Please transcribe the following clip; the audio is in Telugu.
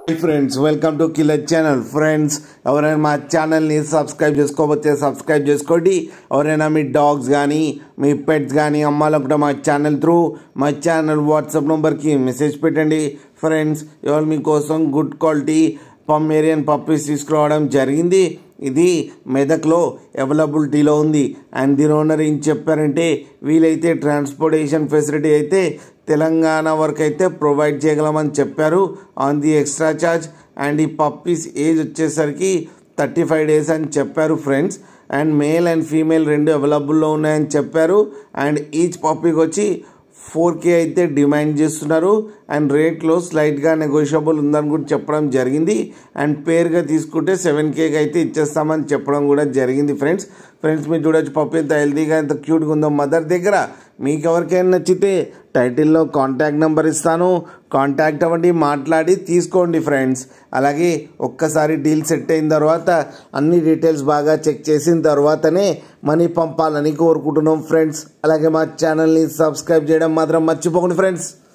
friends welcome to killer channel friends ఎవరైనా మా ఛానల్ని సబ్స్క్రైబ్ చేసుకోకపోతే సబ్స్క్రైబ్ చేసుకోండి ఎవరైనా మీ డాగ్స్ కానీ మీ పెట్స్ కానీ అమ్మాలనుకుంటే మా ఛానల్ త్రూ మా ఛానల్ వాట్సాప్ నెంబర్కి మెసేజ్ పెట్టండి ఫ్రెండ్స్ ఇవాళ మీకోసం గుడ్ క్వాలిటీ పమ్మేరియన్ పప్పీస్ తీసుకురావడం జరిగింది ఇది మెదక్లో అవైలబిలిటీలో ఉంది అండ్ దీని ఓనర్ ఏం చెప్పారంటే వీలైతే ట్రాన్స్పోర్టేషన్ ఫెసిలిటీ అయితే తెలంగాణ వరకు అయితే ప్రొవైడ్ చేయగలమని చెప్పారు on the extra charge and ఈ పప్పీస్ ఏజ్ వచ్చేసరికి థర్టీ ఫైవ్ డేస్ అని చెప్పారు friends and male and female రెండు అవైలబుల్లో ఉన్నాయని చెప్పారు అండ్ ఈచ్ పప్పీకి వచ్చి ఫోర్ కే అయితే డిమాండ్ చేస్తున్నారు అండ్ రేట్లో స్లైట్గా నెగోషియబుల్ ఉందని కూడా చెప్పడం జరిగింది అండ్ పేరుగా తీసుకుంటే సెవెన్ కేకి అయితే ఇచ్చేస్తామని చెప్పడం కూడా జరిగింది ఫ్రెండ్స్ ఫ్రెండ్స్ మీరు చూడొచ్చు పప్పు ఎంత హెల్తీగా ఎంత క్యూట్గా ఉందో మదర్ దగ్గర మీకు ఎవరికైనా నచ్చితే టైటిల్లో కాంటాక్ట్ నెంబర్ ఇస్తాను కాంటాక్ట్ అవ్వండి మాట్లాడి తీసుకోండి ఫ్రెండ్స్ అలాగే ఒక్కసారి డీల్ సెట్ అయిన తర్వాత అన్ని డీటెయిల్స్ బాగా చెక్ చేసిన తర్వాతనే మనీ పంపాలని కోరుకుంటున్నాం ఫ్రెండ్స్ అలాగే మా ఛానల్ని సబ్స్క్రైబ్ చేయడం మాత్రం మర్చిపోకండి ఫ్రెండ్స్